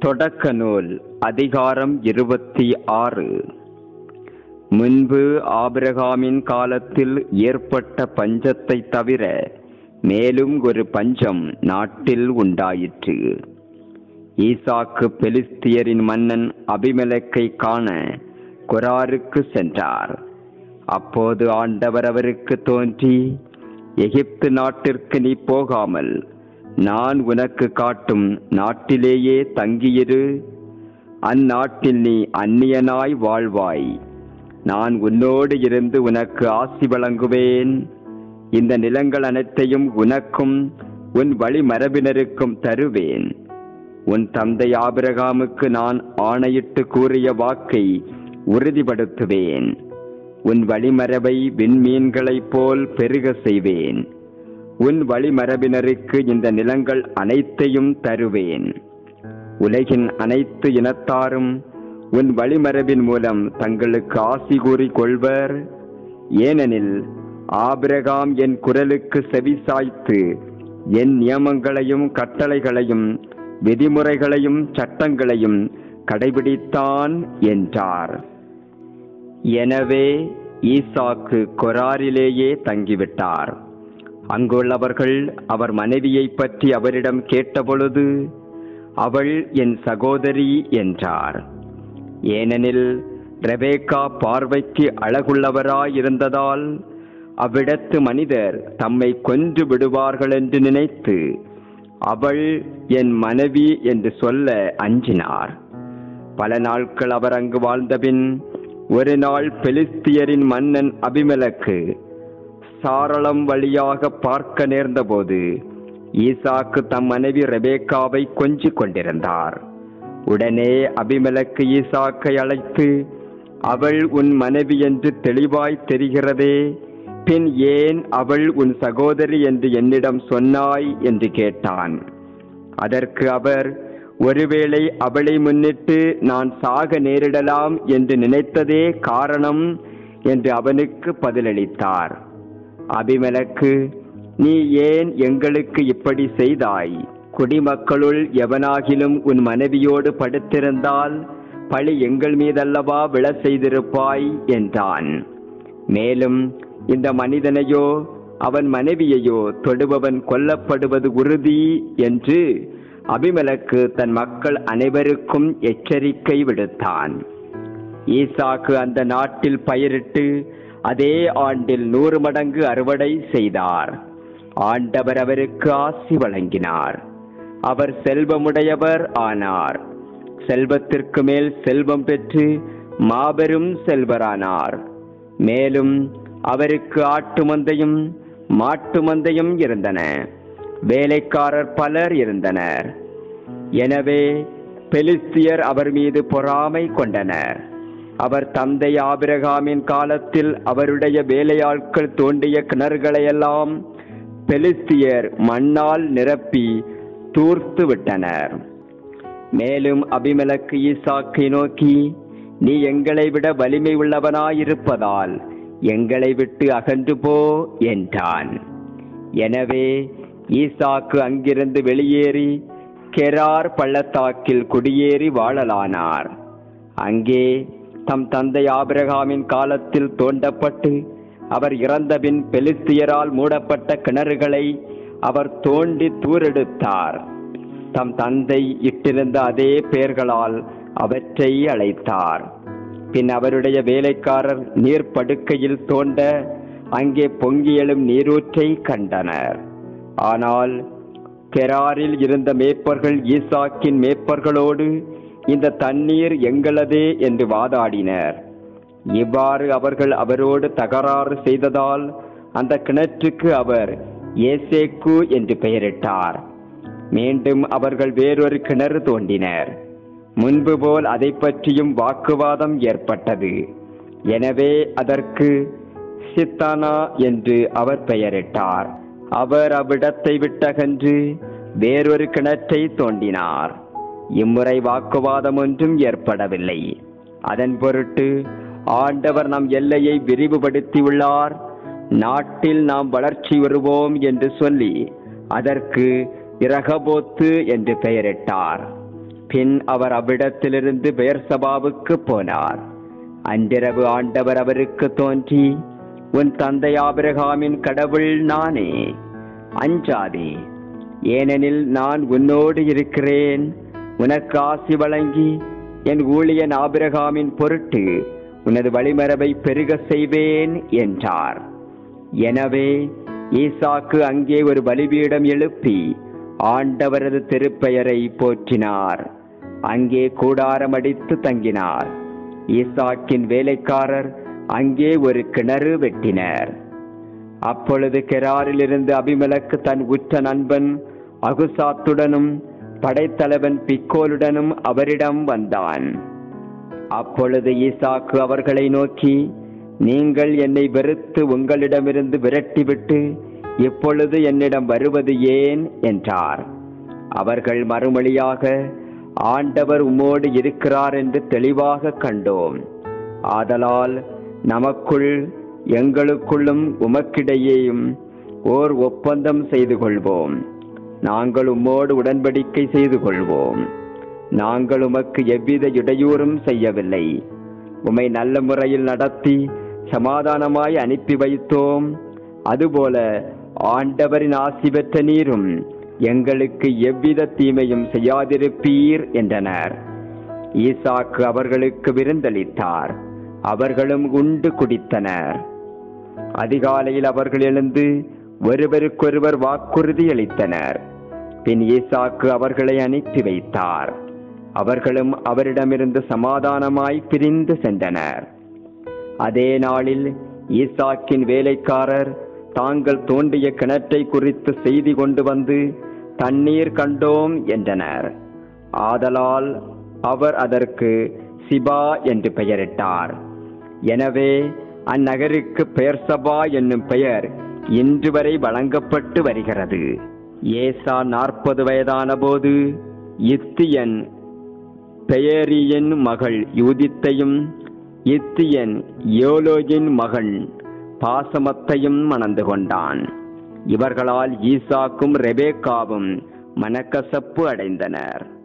தொடக்க நூல் அதிகாரம் இருபத்தி ஆறு முன்பு ஆபிரகாமின் காலத்தில் ஏற்பட்ட பஞ்சத்தை தவிர மேலும் ஒரு பஞ்சம் நாட்டில் உண்டாயிற்று ஈசாக்கு பெலிஸ்தியரின் மன்னன் அபிமெலக்கை காண கொராருக்கு சென்றார் அப்போது ஆண்டவர் அவருக்கு தோன்றி எகிப்து நாட்டிற்கு நீ போகாமல் நான் உனக்கு காட்டும் நாட்டிலேயே தங்கியிரு அந்நாட்டில் நீ அந்நியனாய் வாழ்வாய் நான் உன்னோடு இருந்து உனக்கு ஆசி வழங்குவேன் இந்த நிலங்கள் அனைத்தையும் உனக்கும் உன் வழிமரபினருக்கும் தருவேன் உன் தந்தை ஆபிரகாமுக்கு நான் ஆணையிட்டு கூறிய வாக்கை உறுதிப்படுத்துவேன் உன் வழிமரபை விண்மீன்களைப் போல் பெருக செய்வேன் உன் வழிமரபினருக்கு இந்த நிலங்கள் அனைத்தையும் தருவேன் உலகின் அனைத்து இனத்தாரும் உன் வழிமரபின் மூலம் தங்களுக்கு ஆசி கூறி கொள்வர் ஏனெனில் ஆபிரகாம் என் குரலுக்கு செவி சாய்த்து என் நியமங்களையும் கட்டளைகளையும் விதிமுறைகளையும் சட்டங்களையும் கடைபிடித்தான் என்றார் எனவே ஈசாக்கு கொராரிலேயே தங்கிவிட்டார் அங்குள்ளவர்கள் அவர் மனைவியைப் பற்றி அவரிடம் கேட்டபொழுது அவள் என் சகோதரி என்றார் ஏனெனில் ரெபேக்கா பார்வைக்கு அழகுள்ளவராயிருந்ததால் அவ்விடத்து மனிதர் தம்மை கொன்று விடுவார்கள் என்று நினைத்து அவள் என் மனைவி என்று சொல்ல அஞ்சினார் பல நாட்கள் அவர் அங்கு வாழ்ந்தபின் ஒரு நாள் பெலிஸ்தியரின் மன்னன் அபிமெலக்கு சாரளம் வழியாக பார்க்க நேர்ந்தபோது ஈசாக்கு தம் மனைவி ரெபேக்காவை கொஞ்சிக் கொண்டிருந்தார் உடனே அபிமெலக்கு ஈசாக்கை அழைத்து அவள் உன் மனைவி என்று தெளிவாய் தெரிகிறதே பின் ஏன் அவள் உன் சகோதரி என்று என்னிடம் சொன்னாய் என்று கேட்டான் அதற்கு அவர் ஒருவேளை அவளை முன்னிட்டு நான் சாக நேரிடலாம் என்று நினைத்ததே காரணம் என்று அவனுக்கு பதிலளித்தார் அபிமெலக்கு நீ ஏன் எங்களுக்கு இப்படி செய்தாய் குடிமக்களுள் எவனாகிலும் உன் மனைவியோடு படுத்திருந்தால் பழி எங்கள் மீதல்லவா விழ செய்திருப்பாய் என்றான் மேலும் இந்த மனிதனையோ அவன் மனைவியையோ தொடுபவன் கொல்லப்படுவது உறுதி என்று அபிமெலக்கு தன் மக்கள் அனைவருக்கும் எச்சரிக்கை விடுத்தான் ஈசாக்கு அந்த நாட்டில் பயிரிட்டு அதே ஆண்டில் நூறு மடங்கு அறுவடை செய்தார் ஆண்டவர் அவருக்கு ஆசி வழங்கினார் அவர் செல்வமுடையவர் ஆனார் செல்வத்திற்கு மேல் செல்வம் பெற்று மாபெரும் செல்வரானார் மேலும் அவருக்கு ஆட்டு மந்தையும் மாட்டு மந்தையும் இருந்தன வேலைக்காரர் பலர் இருந்தனர் எனவே பெலிஸ்தியர் அவர் மீது பொறாமை கொண்டனர் அவர் தந்தை ஆபிரகாமின் காலத்தில் அவருடைய வேலையாட்கள் தோண்டிய கிணறுகளையெல்லாம் பெலிஸ்தியர் மண்ணால் நிரப்பி தூர்த்து விட்டனர் மேலும் அபிமெலக்கு ஈசாக்கை நோக்கி நீ எங்களை விட வலிமை உள்ளவனாயிருப்பதால் எங்களை விட்டு அகன்று போ என்றான் எனவே ஈசாக்கு அங்கிருந்து வெளியேறி கெரார் பள்ளத்தாக்கில் குடியேறி வாழலானார் அங்கே தம் தந்தை ஆபிரகாமின் காலத்தில் தோண்டப்பட்டு அவர் இறந்தபின் பெலிஸ்தியரால் மூடப்பட்ட கிணறுகளை அவர் தோண்டி தூரெடுத்தார் தம் தந்தை இட்டிருந்த அதே பெயர்களால் அவற்றை அழைத்தார் பின் அவருடைய வேலைக்காரர் நீர்ப்படுக்கையில் தோண்ட அங்கே பொங்கி எழும் நீரூற்றை கண்டனர் ஆனால் கெராரில் இருந்த மேய்ப்பர்கள் ஈசாக்கின் மேய்ப்பர்களோடு இந்த தண்ணீர் எங்களதே என்று வாதாடினர் இவ்வாறு அவர்கள் அவரோடு தகராறு செய்ததால் அந்த கிணற்றுக்கு அவர் ஏசேக்கு என்று பெயரிட்டார் மீண்டும் அவர்கள் வேறொரு கிணறு தோண்டினர் முன்பு போல் அதை பற்றியும் வாக்குவாதம் ஏற்பட்டது எனவே அதற்கு சித்தானா என்று அவர் பெயரிட்டார் அவர் அவ்விடத்தை விட்டகன்று வேறொரு கிணற்றை தோண்டினார் இம்முறை வாக்குவாதம் ஒன்றும் ஏற்படவில்லை அதன் பொருட்டு ஆண்டவர் நம் எல்லையை விரிவுபடுத்தியுள்ளார் நாட்டில் நாம் வளர்ச்சி வருவோம் என்று சொல்லி அதற்கு இரகபோத்து என்று பெயரிட்டார் பின் அவர் அவ்விடத்திலிருந்து பெயர்சபாவுக்கு போனார் அன்றிரவு ஆண்டவர் அவருக்கு தோன்றி உன் தந்தை ஆபிரகாமின் கடவுள் நானே அஞ்சாதே ஏனெனில் நான் உன்னோடு இருக்கிறேன் உனக்கு ஆசி வழங்கி என் ஊழியன் ஆபிரகாமின் பொருட்டு உனது வழிமரபை பெருக செய்வேன் என்றார் எனவே ஈசாக்கு அங்கே ஒரு பலிபீடம் எழுப்பி ஆண்டவரது திருப்பெயரை போற்றினார் அங்கே கூடாரம் அடித்து தங்கினார் ஈசாக்கின் வேலைக்காரர் அங்கே ஒரு கிணறு வெட்டினர் அப்பொழுது கெராரிலிருந்து அபிமலக்கு தன் உற்ற நண்பன் அகுசாத்துடனும் படைத்தலைவன் பிக்கோலுடனும் அவரிடம் வந்தான் அப்பொழுது ஈசாக்கு அவர்களை நோக்கி நீங்கள் என்னை வெறுத்து உங்களிடமிருந்து விரட்டிவிட்டு இப்பொழுது என்னிடம் வருவது ஏன் என்றார் அவர்கள் மறுமொழியாக ஆண்டவர் உம்மோடு இருக்கிறார் என்று தெளிவாக கண்டோம் ஆதலால் நமக்குள் எங்களுக்குள்ளும் உமக்கிடையேயும் ஓர் ஒப்பந்தம் செய்து கொள்வோம் நாங்கள் உம்மோடு உடன்படிக்கை செய்து கொள்வோம் நாங்கள் உமக்கு எவ்வித இடையூறும் செய்யவில்லை உமை நல்ல முறையில் நடத்தி சமாதானமாய் அனுப்பி வைத்தோம் அதுபோல ஆண்டவரின் ஆசி பெற்ற நீரும் எங்களுக்கு எவ்வித தீமையும் செய்யாதிருப்பீர் என்றனர் ஈசாக்கு அவர்களுக்கு விருந்தளித்தார் அவர்களும் உண்டு குடித்தனர் அதிகாலையில் அவர்கள் எழுந்து ஒருவருக்கொருவர் வாக்குறுதி அளித்தனர் பின் ஈசாக்கு அவர்களை அனுப்பி வைத்தார் அவர்களும் அவரிடமிருந்து சமாதானமாய் பிரிந்து சென்றனர் அதே நாளில் ஈசாக்கின் வேலைக்காரர் தாங்கள் தோண்டிய கிணற்றை குறித்து செய்தி கொண்டு வந்து தண்ணீர் கண்டோம் என்றனர் ஆதலால் அவர் அதற்கு சிபா என்று பெயரிட்டார் எனவே அந்நகருக்கு பெயர்சபா என்னும் பெயர் இன்று வரை வழங்கப்பட்டு வருகிறது ஏசா நாற்பது வயதான போது இத்தியன் பெயரியின் மகள் யூதித்தையும் இத்தியன் யோலோஜின் மகன் பாசமத்தையும் மணந்து கொண்டான் இவர்களால் ஈசாக்கும் ரெபேக்காவும் மனக்கசப்பு அடைந்தனர்